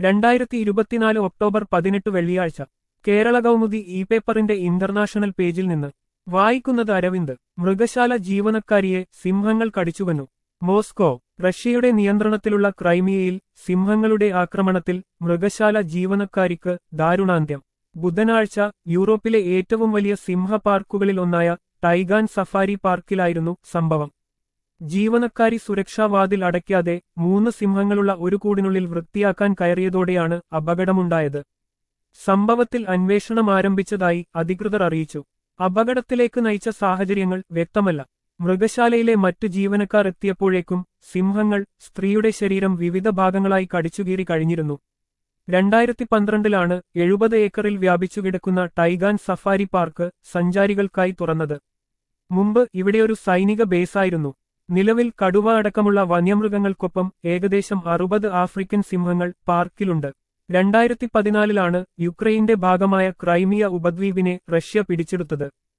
രണ്ടായിരത്തി ഇരുപത്തിനാല് ഒക്ടോബർ പതിനെട്ട് വെള്ളിയാഴ്ച കേരള കൗമുദി ഇ പേപ്പറിന്റെ ഇന്റർനാഷണൽ പേജിൽ നിന്ന് വായിക്കുന്നത് അരവിന്ദ് മൃഗശാല ജീവനക്കാരിയെ സിംഹങ്ങൾ കടിച്ചുവന്നു മോസ്കോ റഷ്യയുടെ നിയന്ത്രണത്തിലുള്ള ക്രൈമിയയിൽ സിംഹങ്ങളുടെ ആക്രമണത്തിൽ മൃഗശാല ജീവനക്കാരിക്ക് ദാരുണാന്ത്യം ബുധനാഴ്ച യൂറോപ്പിലെ ഏറ്റവും വലിയ സിംഹ പാർക്കുകളിലൊന്നായ ടൈഗാൻ സഫാരി പാർക്കിലായിരുന്നു സംഭവം ജീവനക്കാരി സുരക്ഷാവാതിൽ അടയ്ക്കാതെ മൂന്ന് സിംഹങ്ങളുള്ള ഒരു കൂടിനുള്ളിൽ വൃത്തിയാക്കാൻ കയറിയതോടെയാണ് അപകടമുണ്ടായത് സംഭവത്തിൽ അന്വേഷണം ആരംഭിച്ചതായി അധികൃതർ അറിയിച്ചു അപകടത്തിലേക്ക് നയിച്ച സാഹചര്യങ്ങൾ വ്യക്തമല്ല മൃഗശാലയിലെ മറ്റു ജീവനക്കാർ എത്തിയപ്പോഴേക്കും സിംഹങ്ങൾ സ്ത്രീയുടെ ശരീരം വിവിധ ഭാഗങ്ങളായി കടിച്ചുകീറി കഴിഞ്ഞിരുന്നു രണ്ടായിരത്തി പന്ത്രണ്ടിലാണ് എഴുപത് ഏക്കറിൽ വ്യാപിച്ചുകിടക്കുന്ന ടൈഗാൻ സഫാരി പാർക്ക് സഞ്ചാരികൾക്കായി തുറന്നത് മുമ്പ് ഇവിടെയൊരു സൈനിക ബേസായിരുന്നു നിലവിൽ കടുവ അടക്കമുള്ള വന്യമൃഗങ്ങൾക്കൊപ്പം ഏകദേശം അറുപത് ആഫ്രിക്കൻ സിംഹങ്ങൾ പാർക്കിലുണ്ട് രണ്ടായിരത്തി പതിനാലിലാണ് യുക്രൈന്റെ ഭാഗമായ ക്രൈമിയ ഉപദ്വീപിനെ റഷ്യ പിടിച്ചെടുത്തത്